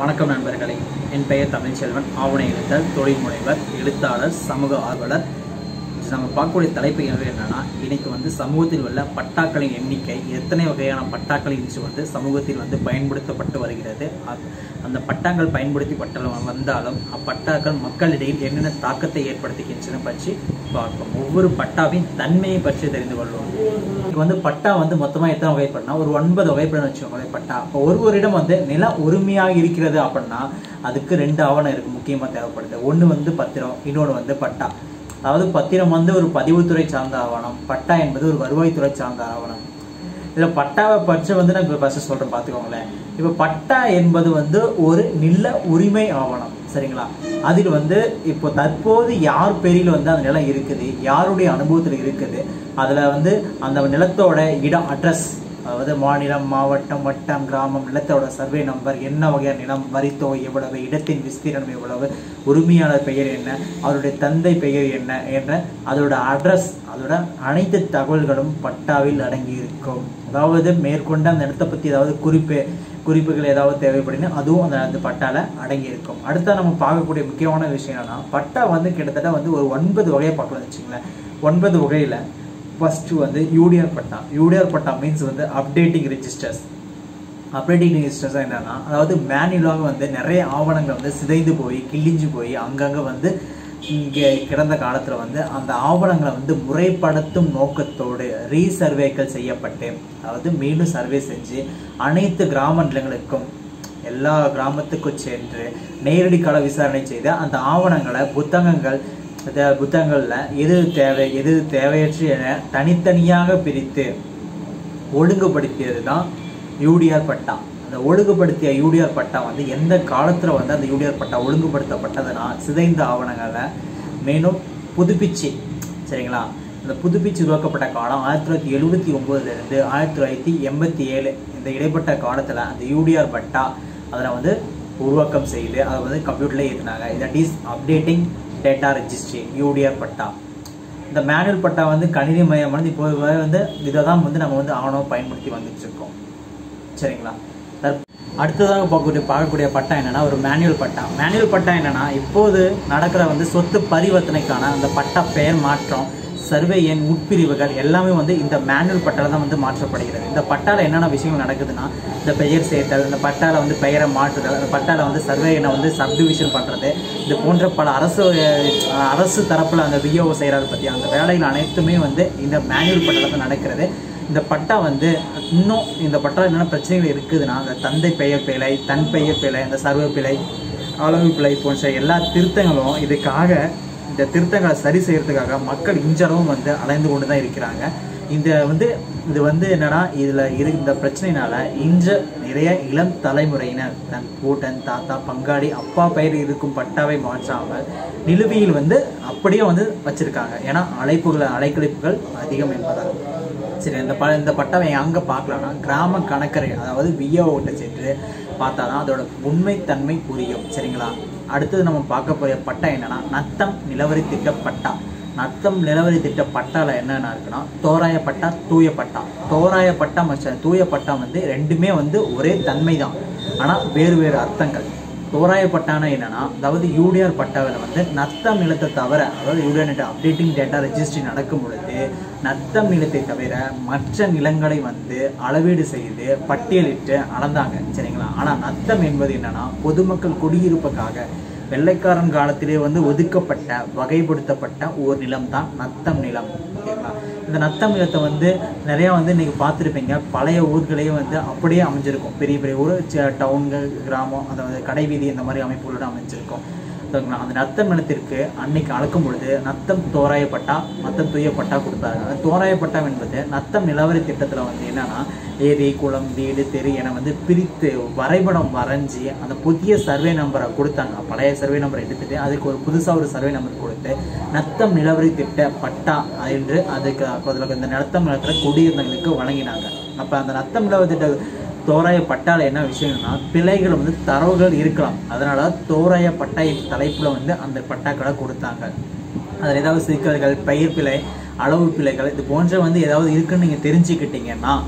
வணக்கம் நண்பர்களே என் பெயர் தமிழ்ச்செல்வன் ஆவண எழுத்தர் தொழில் முனைவர் எழுத்தாளர் சமூக ஆர்வலர் நம்ம பார்க்கக்கூடிய தலைப்பு என்ன என்னன்னா இன்னைக்கு வந்து சமூகத்தில் உள்ள பட்டாக்களின் எண்ணிக்கை எத்தனை வகையான பட்டாக்கள் இன்று வந்து சமூகத்தில் வந்து பயன்படுத்தப்பட்டு வருகிறது அ- அந்த பட்டாக்கள் பயன்படுத்தப்பட்ட வந்தாலும் அப்பட்டாக்கள் மக்களிடையில் என்னென்ன தாக்கத்தை ஏற்படுத்துகின்றன பற்றி பார்ப்போம் ஒவ்வொரு பட்டாவின் தன்மையை பற்றி தெரிந்து கொள்வோம் இன்னைக்கு வந்து பட்டா வந்து மொத்தமா எத்தனை வகைப்படனா ஒரு ஒன்பது வகைப்படம் வச்சுக்கோங்களேன் பட்டா இப்போ ஒருவரிடம் வந்து நில உரிமையாக இருக்கிறது அப்படின்னா அதுக்கு ரெண்டு ஆவணம் இருக்கு முக்கியமா தேவைப்படுது ஒண்ணு வந்து பத்திரம் இன்னொன்று வந்து பட்டா அதாவது பத்திரம் வந்து ஒரு பதிவுத்துறை சார்ந்த ஆவணம் பட்டா என்பது ஒரு வருவாய்த்துறை சார்ந்த ஆவணம் இதுல பட்டாவை பற்றி வந்து நான் இப்போ ஃபர்ஸ்ட் சொல்றேன் பார்த்துக்கோங்களேன் இப்போ பட்டா என்பது வந்து ஒரு நில உரிமை ஆவணம் சரிங்களா அதில் வந்து இப்போ தற்போது யார் பேரில் வந்து அந்த நிலம் இருக்குது யாருடைய அனுபவத்தில் இருக்குது அதுல வந்து அந்த நிலத்தோட இடம் அட்ரஸ் அதாவது மாநிலம் மாவட்டம் வட்டம் கிராமம் நிலத்தோட சர்வே நம்பர் என்ன வகையான நிலம் வரித்தொகை எவ்வளவு இடத்தின் விஸ்தீரணம் எவ்வளவு உரிமையாளர் பெயர் என்ன அவருடைய தந்தை பெயர் என்ன என்ற அதோட அட்ரஸ் அதோட அனைத்து தகவல்களும் பட்டாவில் அடங்கி இருக்கும் அதாவது மேற்கொண்டு அந்த இடத்தை பத்தி ஏதாவது குறிப்பு குறிப்புகள் ஏதாவது தேவைப்படுன்னு அதுவும் அந்த அந்த பட்டால அடங்கி இருக்கும் அடுத்த நம்ம பார்க்கக்கூடிய முக்கியமான விஷயம் என்னன்னா பட்டா வந்து கிட்டத்தட்ட வந்து ஒரு ஒன்பது வகையை பார்க்கலாம் வச்சுங்களேன் ஒன்பது வகையில ஃபர்ஸ்ட் வந்து UDR patta UDR patta means வந்து அப்டேட்டிங் ரெஜிஸ்டர்ஸ் அப்டேட்டிங் ரெஜிஸ்டர்ஸ் என்னன்னா அதாவது மேனுவலாக வந்து நிறைய ஆவணங்கள் வந்து சிதைந்து போய் கிழிஞ்சு போய் அங்கங்கே வந்து இங்கே கிடந்த காலத்தில் வந்து அந்த ஆவணங்களை வந்து முறைப்படுத்தும் நோக்கத்தோடு ரீசர்வேக்கள் செய்யப்பட்டு அதாவது மீண்டும் சர்வே செஞ்சு அனைத்து கிராம நிலங்களுக்கும் எல்லா கிராமத்துக்கும் சென்று நேரடி கள விசாரணை செய்து அந்த ஆவணங்களை புத்தகங்கள் அந்த புத்தகங்கள்ல எது தேவை எது தேவையற்று என தனித்தனியாக பிரித்து ஒழுங்குபடுத்தியது தான் யூடிஆர் பட்டா அந்த ஒழுங்குபடுத்திய யூடிஆர் பட்டா வந்து எந்த காலத்துல வந்து அந்த யூடிஆர் பட்டா ஒழுங்குபடுத்தப்பட்டதுன்னா சிதைந்த ஆவணங்களை மேலும் புதுப்பிச்சு சரிங்களா இந்த புதுப்பிச்சு உருவாக்கப்பட்ட காலம் ஆயிரத்தி தொள்ளாயிரத்தி எழுபத்தி ஒன்பதுல இருந்து ஆயிரத்தி தொள்ளாயிரத்தி எண்பத்தி ஏழு இந்த இடைப்பட்ட காலத்துல அந்த யூடிஆர் பட்டா அதில் வந்து உருவாக்கம் செய்து அதை வந்து கம்ப்யூட்டர்ல ஏற்றினாங்க that is updating data registry UDR patta இந்த மேனுவல் பட்டா வந்து கணினி மயமானது இப்போ வந்து இதை தான் வந்து நம்ம வந்து ஆவணம் பயன்படுத்தி வந்துட்டு இருக்கோம் சரிங்களா தற்- அடுத்ததாக பார்க்கக்கூடிய பார்க்கக்கூடிய பட்டா என்னன்னா ஒரு மேனுவல் பட்டா மேனுவல் பட்டா என்னன்னா இப்போது நடக்கிற வந்து சொத்து பரிவர்த்தனைக்கான அந்த பட்டா பெயர் மாற்றம் சர்வே எண் உட்பிரிவுகள் எல்லாமே வந்து இந்த மேனுவல் பட்டால தான் வந்து மாற்றப்படுகிறது இந்த பட்டால என்னென்ன விஷயங்கள் நடக்குதுன்னா இந்த பெயர் சேர்த்தல் இந்த பட்டால வந்து பெயரை மாற்றுதல் அந்த பட்டால வந்து சர்வே எண்ணை வந்து சப்டிவிஷன் பண்றது இது போன்ற பல அரசு அஹ், அரசு தரப்புல அந்த விஓ செய்யறது பத்தி அந்த வேலைகள் அனைத்துமே வந்து இந்த மேனுவல் பட்டால தான் நடக்கிறது இந்த பட்டா வந்து இன்னும் இந்த பட்டா என்னென்ன பிரச்சனைகள் இருக்குதுன்னா அந்த தந்தை பெயர் பிழை தன் பெயர் பிழை அந்த சர்வ பிழை அளவு பிழை போன்ற எல்லா திருத்தங்களும் இதுக்காக இந்த திருத்தங்களை சரி செய்யறதுக்காக மக்கள் இன்றளவும் வந்து அலைந்து கொண்டு தான் இருக்கிறாங்க இந்த வந்து இது வந்து என்னன்னா இதுல இரு இந்த பிரச்சனைனால இன்று நிறைய இளம் தலைமுறையினர் தன் கூட்டன் தாத்தா பங்காளி அப்பா பெயர் இருக்கும் பட்டாவை மாற்றாமல் நிலுவையில் வந்து அப்படியே வந்து வச்சிருக்காங்க ஏன்னா அழைப்புகள் அலைக்கழிப்புகள் அதிகம் என்பதால் சரி இந்த ப இந்த பட்டாவை அங்கே பார்க்கலாம்னா கிராம கணக்கரை அதாவது விஓட்ட சென்று பார்த்தா தான் அதோட உண்மைத்தன்மை புரியும் சரிங்களா அடுத்தது நம்ம பார்க்க போகிற பட்டா என்னன்னா நத்தம் நிலவரி திட்ட பட்டா நத்தம் நிலவரி திட்ட பட்டால என்னென்ன இருக்குன்னா தோராய பட்டா தூய பட்டா தோராய பட்டா மற்றும் தூய பட்டா வந்து ரெண்டுமே வந்து ஒரே தன்மை தான் ஆனால் வேறு வேறு அர்த்தங்கள் தோராய பட்டானா என்னன்னா அதாவது யூடிஆர் பட்டாவில் வந்து நத்தம் நிலத்தை தவிர அதாவது UDR net updating data registry நடக்கும் பொழுது நத்தம் நிலத்தை தவிர மற்ற நிலங்களை வந்து அளவீடு செய்து பட்டியலிட்டு அளந்தாங்க சரிங்களா ஆனா நத்தம் என்பது என்னன்னா பொதுமக்கள் குடியிருப்புக்காக வெள்ளைக்காரன் காலத்திலே வந்து ஒதுக்கப்பட்ட வகைப்படுத்தப்பட்ட ஒரு நிலம் தான் நத்தம் நிலம் ஓகேங்களா இந்த நத்தம் நிலத்தை வந்து நிறைய வந்து இன்னைக்கு பார்த்துருப்பீங்க பழைய ஊர்களையும் வந்து அப்படியே அமைஞ்சிருக்கும் பெரிய பெரிய ஊர் ச- டவுன்கள் கிராமம் அதாவது கடை வீதி இந்த மாதிரி அமைப்புகளோட அமைஞ்சிருக்கும் ஓகேங்களா அந்த நத்தம் நிலத்திற்கு அன்னைக்கு அளக்கும் பொழுது நத்தம் தோராய பட்டா நத்தம் தூய பட்டா கொடுத்தாங்க அந்த தோராய பட்டா என்பது நத்தம் நிலவரி திட்டத்துல வந்து என்னன்னா ஏரி குளம் வீடு தெரு என வந்து பிரித்து வரைபடம் வரைஞ்சி அந்த புதிய சர்வே நம்பரை கொடுத்தாங்க பழைய சர்வே நம்பரை எடுத்துட்டு அதுக்கு ஒரு புதுசா ஒரு சர்வே நம்பர் கொடுத்து நத்தம் நிலவரி திட்ட பட்டா என்று அதுக்கு அதுல இந்த நத்தம் நிலத்துல குடியிருந்தவங்களுக்கு வழங்கினாங்க அப்ப அந்த நத்தம் நிலவரி திட்ட தோராய பட்டால என்ன விஷயம்னா பிழைகள் வந்து தரவுகள் இருக்கலாம் அதனால தோராய பட்டா என்ற தலைப்புல வந்து அந்த பட்டாக்களை கொடுத்தாங்க அதில் ஏதாவது சிக்கல்கள் பயிர் பிழை அளவு பிழைகள் இது போன்ற வந்து ஏதாவது இருக்குன்னு நீங்க தெரிஞ்சுக்கிட்டீங்கன்னா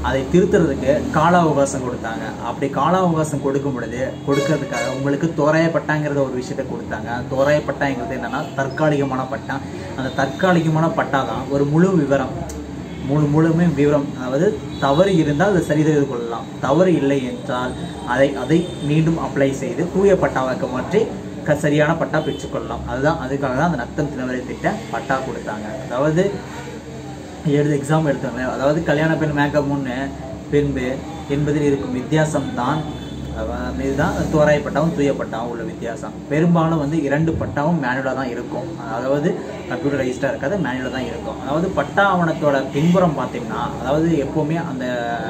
அதை திருத்துறதுக்கு கால அவகாசம் கொடுத்தாங்க அப்படி கால அவகாசம் கொடுக்கும் பொழுது கொடுக்கறதுக்காக உங்களுக்கு தோராய பட்டாங்கிறத ஒரு விஷயத்தை கொடுத்தாங்க தோராய பட்டாங்கிறது என்னன்னா தற்காலிகமான பட்டா அந்த தற்காலிகமான பட்டா தான் ஒரு முழு விவரம் முழு முழுமே விவரம் அதாவது தவறு இருந்தால் அதை சரி செய்து கொள்ளலாம் தவறு இல்லை என்றால் அதை அதை மீண்டும் அப்ளை செய்து தூய பட்டாவாக்க மாற்றி க சரியான பட்டா பெற்றுக்கொள்ளலாம் அதுதான் அதுக்காக தான் அந்த நத்தம் தினவரை திட்ட பட்டா கொடுத்தாங்க அதாவது எழுது எக்ஸாம் எடுத்தாங்க அதாவது கல்யாண பெண் மேக்கப் முன்னு பின்பு என்பதில் இருக்கும் வித்தியாசம் தான் அதாவது இதுதான் தோராய பட்டாவும் தூய பட்டாவும் உள்ள வித்தியாசம் பெரும்பாலும் வந்து இரண்டு பட்டாவும் மேனுவலாக தான் இருக்கும் அதாவது கம்ப்யூட்டரைஸ்டாக இருக்காது மேனுவலாக தான் இருக்கும் அதாவது பட்டா ஆவணத்தோட பின்புறம் பார்த்தீங்கன்னா அதாவது எப்போவுமே அந்த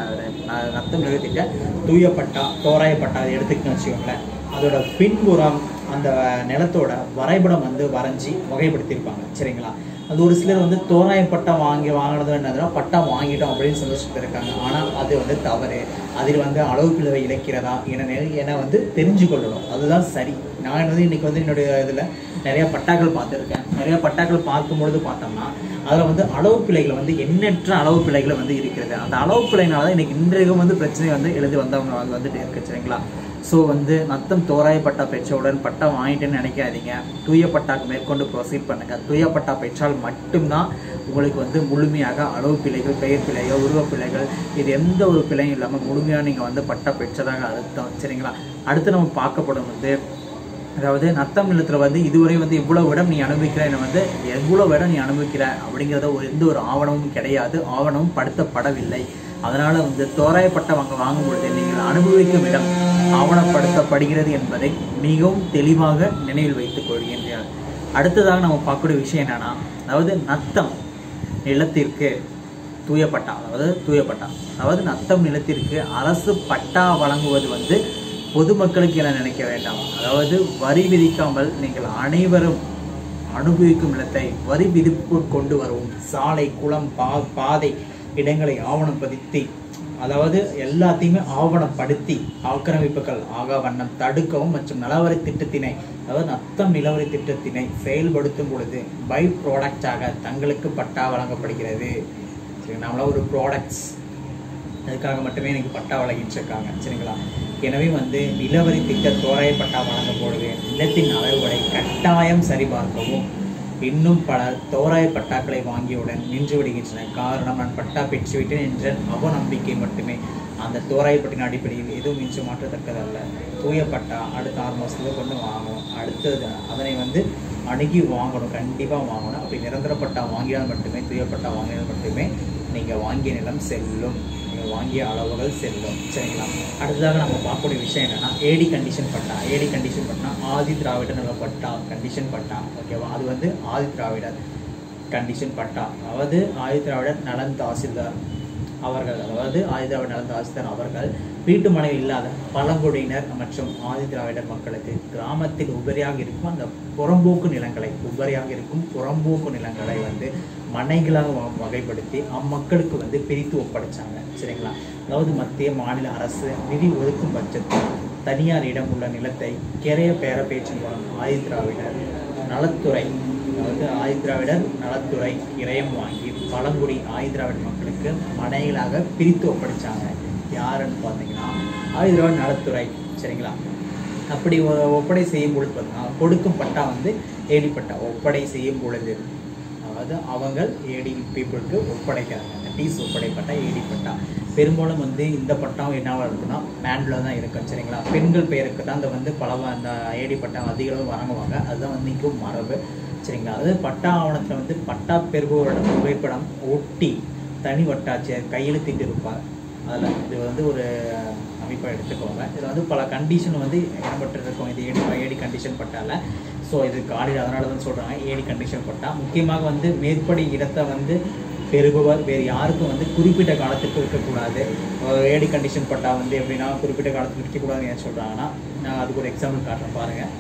ந- நத்தம் நிறுத்திட்ட தூய பட்டா தோராய பட்டா அதை எடுத்துக்கிட்டு வச்சுக்கோங்களேன் அதோட பின்புறம் அந்த நிலத்தோட வரைபடம் வந்து வரைஞ்சி வகைப்படுத்தியிருப்பாங்க சரிங்களா அது ஒரு சிலர் வந்து தோராய பட்டா வாங்கி வாங்கினது என்னதுன்னா பட்டா வாங்கிட்டோம் அப்படின்னு சந்தோஷப்பட்டு இருக்காங்க ஆனால் அது வந்து தவறு அதில் வந்து அளவு பிளவை இழைக்கிறதா என என வந்து தெரிஞ்சு கொள்ளணும் அதுதான் சரி நான் வந்து இன்னைக்கு வந்து என்னுடைய இதில் நிறைய பட்டாக்கள் பார்த்துருக்கேன் நிறைய பட்டாக்கள் பார்க்கும்பொழுது பார்த்தோம்னா அதில் வந்து அளவு பிழைகள் வந்து எண்ணற்ற அளவு பிழைகள் வந்து இருக்கிறது அந்த அளவு பிழைனால தான் இன்னைக்கு இன்றைக்கும் வந்து பிரச்சனை வந்து எழுதி வந்தவங்க வந்து வந்துட்டு இருக்கு சரிங்களா ஸோ வந்து நத்தம் தோராய பட்டா பெற்றவுடன் பட்டா வாங்கிட்டேன்னு நினைக்காதீங்க தூய பட்டாக்கு மேற்கொண்டு ப்ரொசீட் பண்ணுங்க தூய பட்டா பெற்றால் மட்டும்தான் உங்களுக்கு வந்து முழுமையாக அளவு பிழைகள் பெயர் பிழைகள் உருவ பிழைகள் இது எந்த ஒரு பிழையும் இல்லாமல் முழுமையாக நீங்கள் வந்து பட்டா பெற்றதாக அர்த்தம் சரிங்களா அடுத்து நம்ம பார்க்கப்படும் வந்து அதாவது நத்தம் நிலத்தில் வந்து இதுவரை வந்து இவ்வளவு இடம் நீ அனுபவிக்கிற என்னை வந்து எவ்வளவு இடம் நீ அனுபவிக்கிற அப்படிங்கிறத ஒரு எந்த ஒரு ஆவணமும் கிடையாது ஆவணமும் படுத்தப்படவில்லை அதனால வந்து தோராயப்பட்ட வாங்க வாங்கும் பொழுது நீங்கள் அனுபவிக்கும் இடம் ஆவணப்படுத்தப்படுகிறது என்பதை மிகவும் தெளிவாக நினைவில் வைத்துக் கொள்கின்றனர் அடுத்ததாக நம்ம பார்க்கக்கூடிய விஷயம் என்னன்னா அதாவது நத்தம் நிலத்திற்கு தூய பட்டா அதாவது தூய பட்டா அதாவது நத்தம் நிலத்திற்கு அரசு பட்டா வழங்குவது வந்து பொதுமக்களுக்கு என நினைக்க வேண்டாம் அதாவது வரி விதிக்காமல் நீங்கள் அனைவரும் அனுபவிக்கும் நிலத்தை வரி விதிப்பு கொண்டு வரவும் சாலை குளம் பா பாதை இடங்களை ஆவணப்படுத்தி அதாவது எல்லாத்தையுமே ஆவணப்படுத்தி ஆக்கிரமிப்புகள் ஆகா வண்ணம் தடுக்கவும் மற்றும் நலவரி திட்டத்தினை அதாவது நத்தம் நிலவரி திட்டத்தினை செயல்படுத்தும் பொழுது பை ப்ராடக்டாக தங்களுக்கு பட்டா வழங்கப்படுகிறது சரி நம்மள ஒரு ப்ராடக்ட்ஸ் அதுக்காக மட்டுமே எனக்கு பட்டா வழங்கிட்டு இருக்காங்க சரிங்களா எனவே வந்து நிலவரி திட்ட தோராய பட்டா வழங்கும் பொழுது நிலத்தின் அளவுகளை கட்டாயம் சரிபார்க்கவும் இன்னும் பல தோராய பட்டாக்களை வாங்கியவுடன் நின்று விடுகின்றன காரணம் நான் பட்டா பெற்றுவிட்டேன் என்ற அவநம்பிக்கை மட்டுமே அந்த தோராய பட்டின அடிப்படையில் எதுவும் மிஞ்சி மாற்றத்தக்கதல்ல தூய பட்டா அடுத்த ஆறு மாதத்துல கொண்டு வாங்கணும் அடுத்தது அதனை வந்து அணுகி வாங்கணும் கண்டிப்பாக வாங்கணும் அப்படி நிரந்தர பட்டா வாங்கினால் மட்டுமே தூய பட்டா வாங்கினால் மட்டுமே நீங்கள் வாங்கிய நிலம் செல்லும் நீங்கள் வாங்கிய அளவுகள் செல்லும் சரிங்களா அடுத்ததாக நம்ம பார்க்கக்கூடிய விஷயம் என்னன்னா ஏடி கண்டிஷன் பட்டா ஏடி கண்டிஷன் பட்டா ஆதி திராவிட நில பட்டா கண்டிஷன் பட்டா ஓகேவா அது வந்து ஆதி திராவிடர் கண்டிஷன் பட்டா அதாவது ஆதி திராவிடர் நலன் தாசில்தார் அவர்கள் அதாவது ஆதி திராவிடர் நலன் தாசில்தார் அவர்கள் வீட்டு மனை இல்லாத பழங்குடியினர் மற்றும் ஆதி திராவிடர் மக்களுக்கு கிராமத்தில் உபரியாக இருக்கும் அந்த புறம்போக்கு நிலங்களை உபரியாக இருக்கும் புறம்போக்கு நிலங்களை வந்து மனைகளாக வ- வகைப்படுத்தி அம்மக்களுக்கு வந்து பிரித்து ஒப்படைச்சாங்க சரிங்களா அதாவது மத்திய மாநில அரசு நிதி ஒதுக்கும் பட்சத்தில் தனியாரிடம் உள்ள நிலத்தை கிரைய பேர பேச்சு மூலம் ஆதி திராவிடர் நலத்துறை அதாவது ஆதி திராவிடர் நலத்துறை கிரயம் வாங்கி பழங்குடி ஆதி திராவிடர் மக்களுக்கு மனைகளாக பிரித்து ஒப்படைச்சாங்க யாருன்னு பார்த்தீங்கன்னா ஆதி திராவிடர் நலத்துறை சரிங்களா அப்படி ஒ- ஒப்படை செய்யும் பொழுது பார்த்தீங்கன்னா கொடுக்கும் பட்டா வந்து ஏடி பட்டா ஒப்படை செய்யும் பொழுது அதாவது அவங்க ஏடி பீப்புளுக்கு ஒப்படைக்கிறாங்க அந்த டீஸ் ஒப்படைப்பட்டா ஏடி பட்டா பெரும்பாலும் வந்து இந்த பட்டம் என்னவா இருக்குன்னா மேண்டில் தான் இருக்கும் சரிங்களா பெண்கள் பெயருக்கு தான் அந்த வந்து பல அந்த ஏடி பட்டம் அதிக அளவு வழங்குவாங்க அதுதான் வந்து இங்கும் மரபு சரிங்களா அதாவது பட்டா ஆவணத்தில் வந்து பட்டா பெறுபவரோட புகைப்படம் ஒட்டி தனி வட்டாட்சியர் கையெழுத்திட்டு இருப்பார் அதில் இது வந்து ஒரு அமைப்பாக எடுத்துக்கோங்க இதில் வந்து பல கண்டிஷன் வந்து இடம்பெற்று இருக்கும் இது ஏடி ஏடி கண்டிஷன் பட்டால ஸோ இது காலில் அதனால தான் சொல்கிறாங்க ஏடி கண்டிஷன் பட்டா முக்கியமாக வந்து மேற்படி இடத்தை வந்து பெறுபவர் வேறு யாருக்கும் வந்து குறிப்பிட்ட காலத்துக்கு இருக்கக்கூடாது அஹ் ஏடி கண்டிஷன் பட்டா வந்து எப்படின்னா குறிப்பிட்ட காலத்துக்கு விற்கக்கூடாதுன்னு ஏன் சொல்கிறாங்கன்னா நான் அதுக்கு ஒரு எக்ஸாம்பிள் காட்டுறேன் பாருங்கள்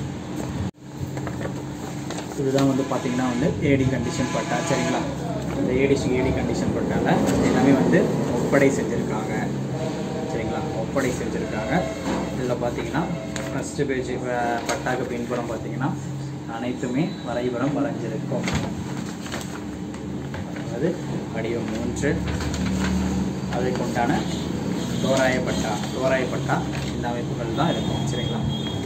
இதுதான் வந்து பார்த்தீங்கன்னா வந்து ஏடி கண்டிஷன் பட்டா சரிங்களா இந்த ஏடி ஏடி கண்டிஷன் பட்டால எல்லாமே வந்து ஒப்படை செஞ்சுருக்காங்க சரிங்களா ஒப்படை செஞ்சுருக்காங்க இதில் பார்த்தீங்கன்னா ஃபஸ்ட்டு பேஜ் பட்டாக்கு பின்புறம் பார்த்தீங்கன்னா அனைத்துமே வரைபடம் வரைஞ்சிருக்கும் அதாவது வடிவம் மூன்று அதுக்கு உண்டான தோராய பட்டா தோராய பட்டா இந்த அமைப்புகள் தான் இருக்கும் சரிங்களா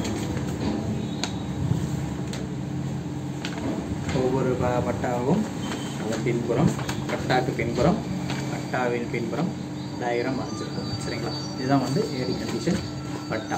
ஒவ்வொரு ப- பட்டாவும் அதன் பின்புறம் பட்டாக்கு பின்புறம் பட்டாவின் பின்புறம் டயக்ராம் வரைஞ்சிருக்கும் சரிங்களா இதுதான் வந்து ஏடி கண்டிஷன் பட்டா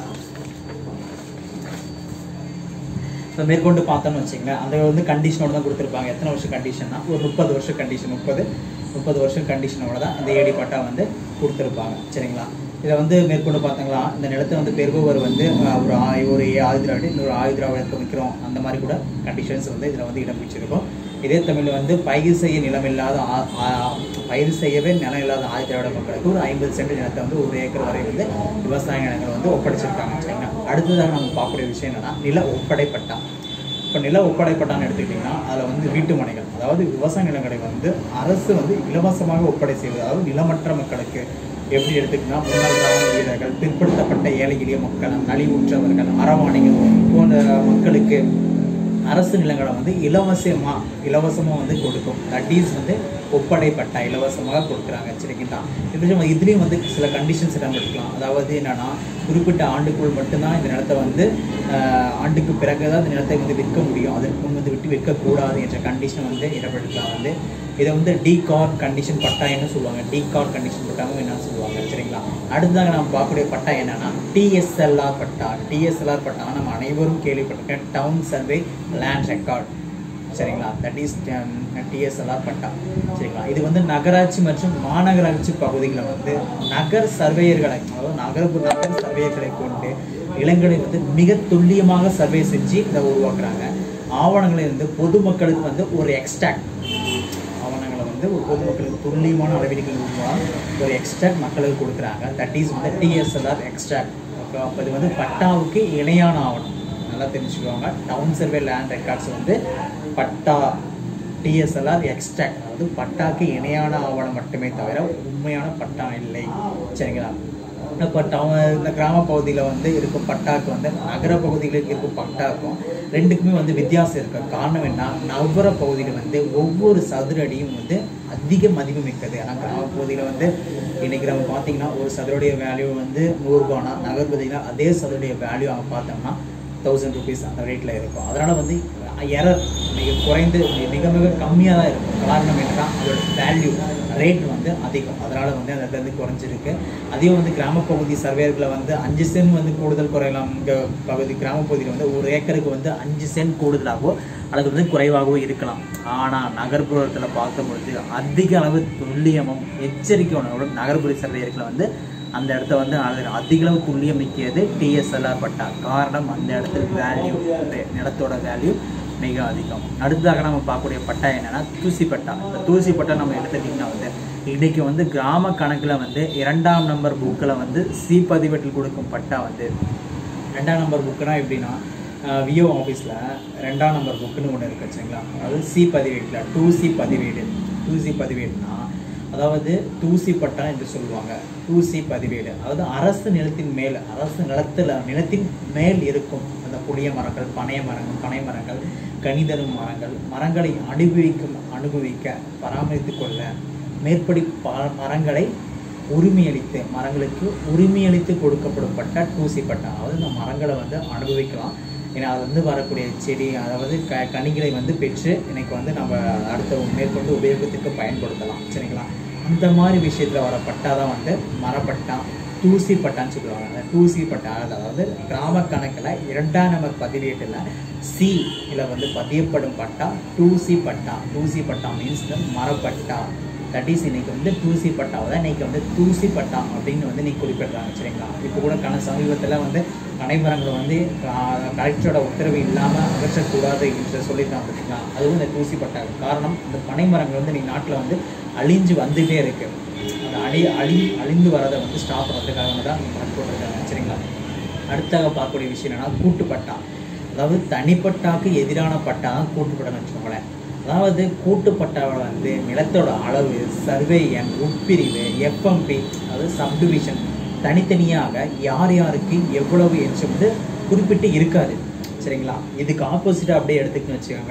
இப்போ மேற்கொண்டு பார்த்தோம்னு வச்சுங்களேன் அந்த வந்து கண்டிஷனோட தான் கொடுத்துருப்பாங்க எத்தனை வருஷம் கண்டிஷன்னா ஒரு முப்பது வருஷம் கண்டிஷன் முப்பது முப்பது வருஷம் கண்டிஷனோட தான் இந்த ஏடி பட்டா வந்து கொடுத்துருப்பாங்க சரிங்களா இதை வந்து மேற்கொண்டு பார்த்தீங்களா இந்த நிலத்தை வந்து பெறுபவர் வந்து அஹ், ஒரு ஆய் ஒரு ஆயுதிராவிட இன்னொரு ஆயுதிராவிடத்தை வைக்கிறோம் அந்த மாதிரி கூட கண்டிஷன்ஸ் வந்து இதில் வந்து இடம் பிடிச்சிருக்கும் இதே தமிழ் வந்து பயிர் செய்ய நிலம் இல்லாத ஆ- ஆ- பயிர் செய்யவே நிலம் இல்லாத ஆயுதிராவிட மக்களுக்கு ஒரு ஐம்பது சென்ட் நிலத்தை வந்து ஒரு ஏக்கர் வரை வந்து விவசாய நிலங்கள் வந்து ஒப்படைச்சிருக்காங்க சரிங்களா அடுத்ததாக நம்ம பார்க்கக்கூடிய விஷயம் என்னன்னா நில ஒப்படைப்பட்டா இப்போ நில ஒப்படைப்பட்டான்னு எடுத்துக்கிட்டிங்கன்னா அதில் வந்து வீட்டு மனைகள் அதாவது விவசாய நிலங்களை வந்து அரசு வந்து இலவசமாக ஒப்படை செய்வது அதாவது நிலமற்ற மக்களுக்கு எப்படி எடுத்துக்கிட்டா முன்னாள் ராணுவ வீரர்கள் பிற்படுத்தப்பட்ட ஏழை எளிய மக்கள் நலிவுற்றவர்கள் அறவாணிகள் போன்ற மக்களுக்கு அரசு நிலங்களை வந்து இலவசமா இலவசமா வந்து கொடுக்கும் தட் இஸ் வந்து ஒப்படைப்பட்டா இலவசமாக கொடுக்குறாங்க சரிங்களா இதுலேயும் இதுலேயும் வந்து சில கண்டிஷன்ஸ் இடம் எடுக்கலாம் அதாவது என்னன்னா குறிப்பிட்ட ஆண்டுக்குள் மட்டும்தான் இந்த நிலத்தை வந்து ஆஹ், ஆண்டுக்கு பிறகு தான் இந்த நிலத்தை வந்து விற்க முடியும் அதற்கு முன் வந்து விட்டு விற்கக்கூடாது என்ற கண்டிஷன் வந்து இடம்பெடுக்கலாம் வந்து இதை வந்து டி கார் கண்டிஷன் பட்டா என்ன சொல்லுவாங்க டி கார் கண்டிஷன் பட்டாவும் என்னன்னு சொல்லுவாங்க சரிங்களா அடுத்ததாக நம்ம பார்க்கக்கூடிய பட்டா என்னன்னா டிஎஸ்எல்ஆர் பட்டா டிஎஸ்எல்ஆர் பட்டா நம்ம அனைவரும் கேள்விப்பட்டிருக்கேன் டவுன் சர்வே லேண்ட் ரெக்கார்ட் சரிங்களா தட் இஸ் டிஎஸ்எல்ஆர் பட்டா சரிங்களா இது வந்து நகராட்சி மற்றும் மாநகராட்சி பகுதிகளில் வந்து நகர் சர்வேயர்களை அதாவது நகர்ப்புற நகர் சர்வேயர்களை கொண்டு இளங்கலை வந்து மிக துல்லியமாக சர்வே செஞ்சு இதை உருவாக்குறாங்க ஆவணங்களை வந்து பொதுமக்களுக்கு வந்து ஒரு எக்ஸ்ட்ராக்ட் ஆவணங்களை வந்து ஒரு பொதுமக்களுக்கு துல்லியமான அளவீடுகள் உருவாக ஒரு எக்ஸ்ட்ராக்ட் மக்களுக்கு கொடுக்குறாங்க தட் இஸ் வந்து டிஎஸ்எல்ஆர் எக்ஸ்ட்ராக்ட் ஓகே அப்போ இது வந்து பட்டாவுக்கு இணையான ஆவணம் நல்லா தெரிஞ்சுக்கோங்க டவுன் சர்வே லேண்ட் ரெக்கார்ட்ஸ் வந்து பட்டா டிஎஸ்எல்ஆர் எக்ஸ்ட்ராக்ட் அதாவது பட்டாக்கு இணையான ஆவணம் மட்டுமே தவிர உண்மையான பட்டா இல்லை சரிங்களா இப்போ டவுன் இந்த கிராம பகுதியில் வந்து இருக்கும் பட்டாக்கு வந்து நகர பகுதியில் இருக்கும் பட்டாக்கும் ரெண்டுக்குமே வந்து வித்தியாசம் இருக்கு காரணம் என்ன நகர பகுதியில் வந்து ஒவ்வொரு சதுர அடியும் வந்து அதிக மதிப்பு மிக்கது ஆனால் கிராம பகுதியில் வந்து இன்னைக்கு நம்ம பார்த்தீங்கன்னா ஒரு சதுரடைய வேல்யூ வந்து நூறுரூபானா நகர் பகுதியில் அதே சதுரடைய வேல்யூ அவங்க பார்த்தோம்னா தௌசண்ட் ருபீஸ் அந்த ரேட்டில் இருக்கும் அதனால் வந்து எரர் மிக குறைந்து மிக மிக கம்மியாக தான் இருக்கும் காரணம் என்னன்னா அதோட வேல்யூ ரேட் வந்து அதிகம் அதனால் வந்து அந்த இடத்துல வந்து குறைஞ்சிருக்கு அதையும் வந்து கிராமப்பகுதி சர்வேர்களை வந்து அஞ்சு சென்ட் வந்து கூடுதல் குறையலாம் இங்கே பகுதி கிராமப்பகுதியில் வந்து ஒரு ஏக்கருக்கு வந்து அஞ்சு சென்ட் கூடுதலாகவோ அல்லது வந்து குறைவாகவோ இருக்கலாம் ஆனால் நகர்ப்புறத்தில் பார்க்கும் பொழுது அதிக அளவு துல்லியமும் எச்சரிக்கை உணர்வோடும் நகர்ப்புற சர்வேயர்களை வந்து அந்த இடத்த வந்து அளவு- அதிக அளவு துல்லியம் மிக்கியது டிஎஸ்எல்ஆர் பட்டா காரணம் அந்த இடத்துல வேல்யூ நிலத்தோட வேல்யூ மிக அதிகம் அடுத்ததாக நம்ம பார்க்கக்கூடிய பட்டா என்னன்னா தூசி பட்டா இந்த தூசி பட்டா நம்ம எடுத்துட்டிங்கன்னா வந்து இன்னைக்கு வந்து கிராம கணக்கில் வந்து இரண்டாம் நம்பர் புக்கில் வந்து சி பதிவேட்டில் கொடுக்கும் பட்டா வந்து ரெண்டாம் நம்பர் புக்குனா எப்படின்னா விஓ ஆஃபீஸில் ரெண்டாம் நம்பர் புக்குன்னு ஒன்று இருக்கு சரிங்களா அதாவது சி பதிவேட்டில் டூ சி பதிவேடு டூ சி பதிவேடுனா அதாவது தூசி பட்டா என்று சொல்லுவாங்க தூசி பதிவேடு அதாவது அரசு நிலத்தின் மேல் அரசு நிலத்தில் நிலத்தின் மேல் இருக்கும் அந்த புளிய மரங்கள் பனைய மரங்கள் பனை மரங்கள் கனிதரும் மரங்கள் மரங்களை அனுபவிக்கும் அனுபவிக்க பராமரித்துக் கொள்ள மேற்படி ப- மரங்களை உரிமையளித்து மரங்களுக்கு உரிமையளித்து கொடுக்கப்படப்பட்ட தூசி பட்டா அதாவது இந்த மரங்களை வந்து அனுபவிக்கலாம் ஏன்னா அது வந்து வரக்கூடிய செடி அதாவது க கனிகளை வந்து பெற்று இன்னைக்கு வந்து நம்ம அடுத்த மேற்கொண்டு உபயோகத்துக்கு பயன்படுத்தலாம் சரிங்களா அந்த மாதிரி விஷயத்தில் வர பட்டா தான் வந்து மரப்பட்டா தூசி பட்டான்னு சொல்லுவாங்க அந்த தூசி பட்டா அதாவது கிராம கணக்கில் இரண்டாம் நம்பர் பதிவேட்டில் சி இதில் வந்து பதியப்படும் பட்டா two C patta two C patta means மரப்பட்டா தட் இஸ் இன்னைக்கு வந்து தூசி பட்டாவை தான் இன்னைக்கு வந்து தூசி பட்டா அப்படின்னு வந்து நீ குறிப்பிடுறாங்க சரிங்களா இப்போ கூட கண சமீபத்தில் வந்து பனைமரங்களை வந்து கலெக்டரோட உத்தரவு இல்லாமல் அகற்றக்கூடாது என்று சொல்லியிருக்காங்க பார்த்தீங்களா அதுவும் இந்த தூசி பட்டா காரணம் இந்த பனைமரங்கள் வந்து இன்னைக்கு நாட்டில் வந்து அழிஞ்சு வந்துகிட்டே இருக்கு அந்த அழி அழி அழிந்து வரதை வந்து ஸ்டாப் பண்ணுறதுக்காக தான் மரம் போட்டிருக்காங்க சரிங்களா அடுத்தாக பார்க்கக்கூடிய விஷயம் என்னன்னா கூட்டுப்பட்டா அதாவது தனிப்பட்டாக்கு எதிரான பட்டா தான் கூட்டுப்பட்டான்னு வச்சுக்கோங்களேன் அதாவது கூட்டுப்பட்டாவில் வந்து நிலத்தோட அளவு சர்வே எண் உட்பிரிவு எஃப்எம்பி அதாவது சப்டிவிஷன் தனித்தனியாக யார் யாருக்கு எவ்வளவு என்று வந்து குறிப்பிட்டு இருக்காது சரிங்களா இதுக்கு ஆப்போசிட்டாக அப்படியே எடுத்துக்கணும்னு வச்சுக்கோங்களேன்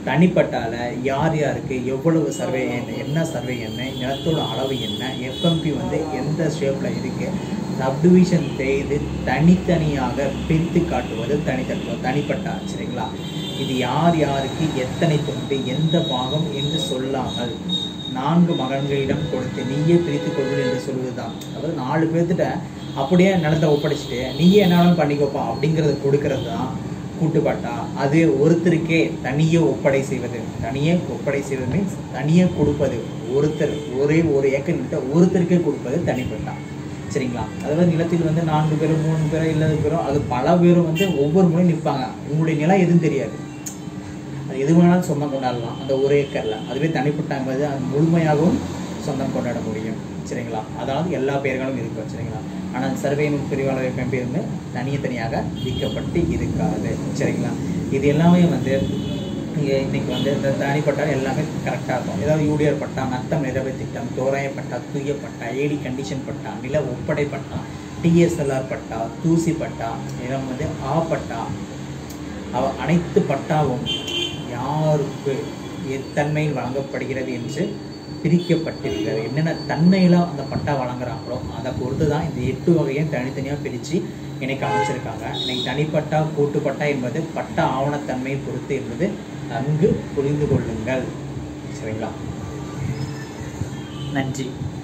தனிப்பட்டால யார் யாருக்கு எவ்வளவு சர்வே என்ன என்ன சர்வே என்ன நிலத்தோட அளவு என்ன எஃப்எம்பி வந்து எந்த ஷேப்பில் இருக்கு சப்டிவிஷன் செய்து தனித்தனியாக பிரித்து காட்டுவது தனித்தத்துவம் தனிப்பட்டா சரிங்களா இது யார் யாருக்கு எத்தனை தொண்டு எந்த பாகம் என்று சொல்லாமல் நான்கு மகன்களிடம் கொடுத்து நீயே பிரித்து கொள்வது என்று சொல்வதுதான் அதாவது நாலு பேர்த்திட்ட அப்படியே நிலத்தை ஒப்படைச்சிட்டு நீயே என்னாலும் பண்ணிக்கோப்பா அப்படிங்கிறத கொடுக்கறது தான் கூட்டுப்பட்டா அது ஒருத்தருக்கே தனியே ஒப்படை செய்வது தனியே ஒப்படை செய்வது மீன்ஸ் தனியே கொடுப்பது ஒருத்தர் ஒரே ஒரு ஏக்கர் நிலத்தை ஒருத்தருக்கே கொடுப்பது தனிப்பட்டா சரிங்களா அதாவது நிலத்தில் வந்து நான்கு பேரும் மூணு பேரோ இல்லாத பேரோ அது பல பேரும் வந்து ஒவ்வொரு முறையும் நிற்பாங்க உங்களுடைய நிலம் எதுவும் தெரியாது அது எது வேணாலும் சொந்தம் கொண்டாடலாம் அந்த ஒரு ஏக்கரில் அதுவே தனிப்பட்டாங்க போது அது முழுமையாகவும் சொந்தம் கொண்டாட முடியும் சரிங்களா அதாவது எல்லா பெயர்களும் இருக்கும் சரிங்களா ஆனால் சர்வேயின் பிரிவாளர் பெண் வந்து தனித்தனியாக விற்கப்பட்டு இருக்காது சரிங்களா இது எல்லாமே வந்து இங்கே இன்னைக்கு வந்து இந்த தனிப்பட்டா எல்லாமே கரெக்டாக இருக்கும் ஏதாவது யூடிஆர் பட்டா நத்தம் நிறைவு திட்டம் தோராய பட்டா தூய பட்டா ஏடி கண்டிஷன் பட்டா நில ஒப்படை பட்டா டிஎஸ்எல்ஆர் பட்டா தூசி பட்டா இதெல்லாம் வந்து ஆ பட்டா அவ அனைத்து பட்டாவும் யாருக்கு எத்தன்மையில் வழங்கப்படுகிறது என்று பிரிக்கப்பட்டிருக்கிறது என்னென்ன தன்மையில் அந்த பட்டா வழங்குறாங்களோ அதை பொறுத்து தான் இந்த எட்டு வகையும் தனித்தனியாக பிரித்து இன்னைக்கு அமைச்சிருக்காங்க இன்னைக்கு தனிப்பட்டா கூட்டுப்பட்டா என்பது பட்டா ஆவணத்தன்மையை பொறுத்து என்பது நன்கு புரிந்து கொள்ளுங்கள் சரிங்களா நன்றி